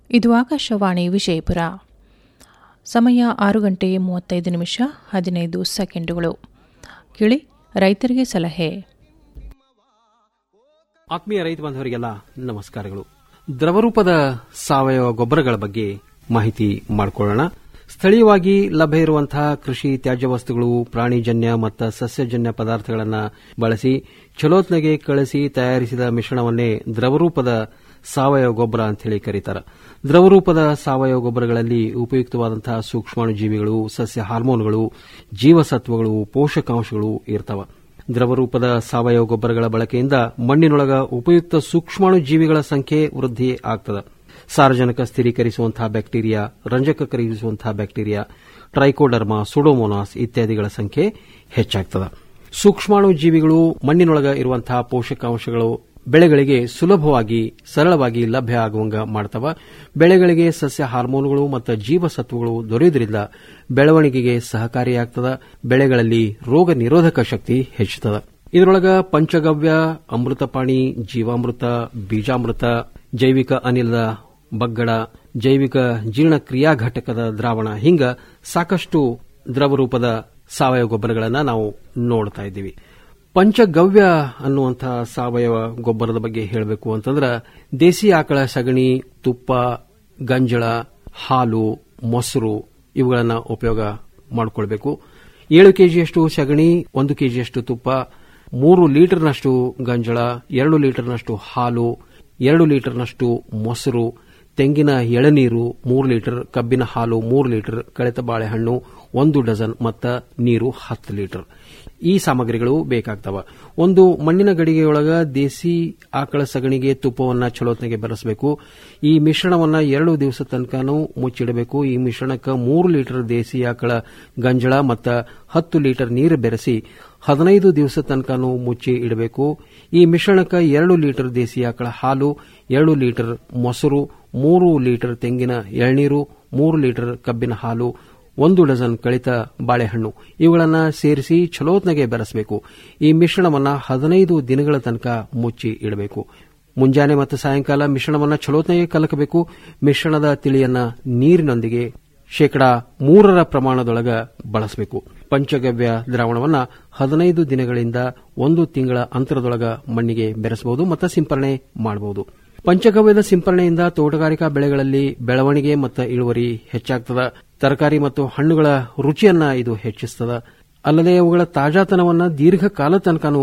ಇದು ಆಕಾಶವಾಣಿ ವಿಜಯಪುರ ಸಮಯ ಆರು ಗಂಟೆ ಮೂವತ್ತೈದು ನಿಮಿಷ ಹದಿನೈದು ಸೆಕೆಂಡುಗಳು ಕೇಳಿ ರೈತರಿಗೆ ಸಲಹೆ ಆತ್ಮೀಯ ರೈತ ಬಾಂಧವರಿಗೆಲ್ಲ ನಮಸ್ಕಾರಗಳು ದ್ರವರೂಪದ ಸಾವಯವ ಗೊಬ್ಬರಗಳ ಬಗ್ಗೆ ಮಾಹಿತಿ ಮಾಡಿಕೊಳ್ಳೋಣ ಸ್ಥಳೀಯವಾಗಿ ಲಭ್ಯ ಇರುವಂತಹ ಕೃಷಿ ತ್ಯಾಜ್ಯ ವಸ್ತುಗಳು ಪ್ರಾಣಿಜನ್ಯ ಮತ್ತು ಸಸ್ಯಜನ್ಯ ಪದಾರ್ಥಗಳನ್ನು ಬಳಸಿ ಚಲೋತ್ನಗೆ ಕಳಿಸಿ ತಯಾರಿಸಿದ ಮಿಶ್ರಣವನ್ನೇ ದ್ರವರೂಪದ ಸಾವಯವ ಗೊಬ್ಬರ ಅಂತ ಹೇಳಿ ಕರೀತಾರೆ ದ್ರವರೂಪದ ಸಾವಯವ ಗೊಬ್ಬರಗಳಲ್ಲಿ ಉಪಯುಕ್ತವಾದಂತಹ ಸೂಕ್ಷ್ಮಾಣುಜೀವಿಗಳು ಸಸ್ಯ ಹಾರ್ಮೋನ್ಗಳು ಜೀವಸತ್ವಗಳು ಪೋಷಕಾಂಶಗಳು ಇರ್ತವೆ ದ್ರವರೂಪದ ಸಾವಯವ ಗೊಬ್ಬರಗಳ ಬಳಕೆಯಿಂದ ಮಣ್ಣಿನೊಳಗ ಉಪಯುಕ್ತ ಸೂಕ್ಷ್ಮಾಣು ಜೀವಿಗಳ ಸಂಖ್ಯೆ ವೃದ್ಧಿ ಆಗ್ತದೆ ಸಾರಜನಕ ಸ್ಥಿರೀಕರಿಸುವಂತಹ ಬ್ಯಾಕ್ಟೀರಿಯಾ ರಂಜಕ ಕರಗಿಸುವಂತಹ ಬ್ಯಾಕ್ಟೀರಿಯಾ ಟ್ರೈಕೋಡರ್ಮಾ ಸುಡೋಮೋನಾಸ್ ಇತ್ಯಾದಿಗಳ ಸಂಖ್ಯೆ ಹೆಚ್ಚಾಗ್ತದೆ ಸೂಕ್ಷ್ಮಾಣು ಜೀವಿಗಳು ಮಣ್ಣಿನೊಳಗ ಇರುವಂತಹ ಪೋಷಕಾಂಶಗಳು ಬೆಳೆಗಳಿಗೆ ಸುಲಭವಾಗಿ ಸರಳವಾಗಿ ಲಭ್ಯ ಆಗುವಂಗ ಮಾಡ್ತವ ಬೆಳೆಗಳಿಗೆ ಸಸ್ಯ ಹಾರ್ಮೋನ್ಗಳು ಮತ್ತು ಜೀವಸತ್ವಗಳು ದೊರೆಯುವುದರಿಂದ ಬೆಳವಣಿಗೆಗೆ ಸಹಕಾರಿಯಾಗ್ತದ ಬೆಳೆಗಳಲ್ಲಿ ರೋಗ ನಿರೋಧಕ ಶಕ್ತಿ ಹೆಚ್ಚುತ್ತದೆ ಇದರೊಳಗ ಪಂಚಗವ್ಯ ಅಮೃತಪಾಣಿ ಜೀವಾಮೃತ ಬೀಜಾಮೃತ ಜೈವಿಕ ಅನಿಲದ ಬಗ್ಗಡ ಜೈವಿಕ ಜೀರ್ಣಕ್ರಿಯಾ ಘಟಕದ ದ್ರಾವಣ ಹಿಂಗ ಸಾಕಷ್ಟು ದ್ರವರೂಪದ ಸಾವಯವ ಗೊಬ್ಬರಗಳನ್ನು ನಾವು ನೋಡ್ತಾ ಇದ್ದೀವಿ ಪಂಚಗವ್ಯ ಅನ್ನುವಂತಹ ಸಾವಯವ ಗೊಬ್ಬರದ ಬಗ್ಗೆ ಹೇಳಬೇಕು ಅಂತಂದ್ರೆ ದೇಸಿ ಆಕಳ ಸಗಣಿ ತುಪ್ಪ ಗಂಜಳ ಹಾಲು ಮೊಸರು ಇವುಗಳನ್ನು ಉಪಯೋಗ ಮಾಡಿಕೊಳ್ಬೇಕು ಏಳು ಕೆಜಿಯಷ್ಟು ಸಗಣಿ ಒಂದು ಕೆಜಿಯಷ್ಟು ತುಪ್ಪ ಮೂರು ಲೀಟರ್ನಷ್ಟು ಗಂಜಳ ಎರಡು ಲೀಟರ್ನಷ್ಟು ಹಾಲು ಎರಡು ಲೀಟರ್ನಷ್ಟು ಮೊಸರು ತೆಂಗಿನ ಎಳನೀರು ಮೂರು ಲೀಟರ್ ಕಬ್ಬಿನ ಹಾಲು ಮೂರು ಲೀಟರ್ ಕಳೆತ ಬಾಳೆಹಣ್ಣು ಒಂದು ಡಜನ್ ಮತ್ತು ನೀರು ಹತ್ತು ಲೀಟರ್ ಈ ಸಾಮಗ್ರಿಗಳು ಬೇಕಾಗ್ತವ ಒಂದು ಮಣ್ಣಿನ ಗಡಿಗೆಯೊಳಗ ದೇಸಿ ಆಕಳ ಸಗಣಿಗೆ ತುಪ್ಪವನ್ನ ಚಲೋತ್ನೆಗೆ ಬೆರೆಸಬೇಕು ಈ ಮಿಶ್ರಣವನ್ನ ಎರಡು ದಿವಸ ತನಕನೂ ಮುಚ್ಚಿಡಬೇಕು ಈ ಮಿಶ್ರಣಕ್ಕೆ ಮೂರು ಲೀಟರ್ ದೇಸಿ ಆಕಳ ಗಂಜಳ ಮತ್ತು ಹತ್ತು ಲೀಟರ್ ನೀರು ಬೆರೆಸಿ ಹದಿನೈದು ದಿವಸ ತನಕನೂ ಮುಚ್ಚಿ ಇಡಬೇಕು ಈ ಮಿಶ್ರಣಕ್ಕೆ ಎರಡು ಲೀಟರ್ ದೇಸಿ ಆಕಳ ಹಾಲು ಎರಡು ಲೀಟರ್ ಮೊಸರು ಮೂರು ಲೀಟರ್ ತೆಂಗಿನ ಎಳ್ನೀರು ಮೂರು ಲೀಟರ್ ಕಬ್ಬಿನ ಹಾಲು ಒಂದು ಡಜನ್ ಕಳಿತ ಬಾಳೆಹಣ್ಣು ಇವುಗಳನ್ನು ಸೇರಿಸಿ ಚಲೋತ್ನಗೆ ಬೆರೆಸಬೇಕು ಈ ಮಿಶ್ರಣವನ್ನು ಹದಿನೈದು ದಿನಗಳ ತನಕ ಮುಚ್ಚಿ ಇಡಬೇಕು ಮುಂಜಾನೆ ಮತ್ತು ಸಾಯಂಕಾಲ ಮಿಶ್ರಣವನ್ನು ಚಲೋತ್ನಗೆ ಕಲಕಬೇಕು ಮಿಶ್ರಣದ ತಿಳಿಯನ್ನ ನೀರಿನೊಂದಿಗೆ ಶೇಕಡಾ ಮೂರರ ಪ್ರಮಾಣದೊಳಗ ಬಳಸಬೇಕು ಪಂಚಗವ್ಯ ದ್ರಾವಣವನ್ನು ಹದಿನೈದು ದಿನಗಳಿಂದ ಒಂದು ತಿಂಗಳ ಅಂತರದೊಳಗ ಮಣ್ಣಿಗೆ ಬೆರೆಸಬಹುದು ಮತ್ತು ಸಿಂಪರಣೆ ಮಾಡಬಹುದು ಪಂಚಗವ್ಯದ ಸಿಂಪರಣೆಯಿಂದ ತೋಟಗಾರಿಕಾ ಬೆಳೆಗಳಲ್ಲಿ ಬೆಳವಣಿಗೆ ಮತ್ತು ಇಳುವರಿ ಹೆಚ್ಚಾಗ್ತದ ತರಕಾರಿ ಮತ್ತು ಹಣ್ಣುಗಳ ರುಚಿಯನ್ನ ಇದು ಹೆಚ್ಚಿಸ್ತದ ಅಲ್ಲದೆ ಅವುಗಳ ತಾಜಾತನವನ್ನ ದೀರ್ಘಕಾಲ ತನಕನೂ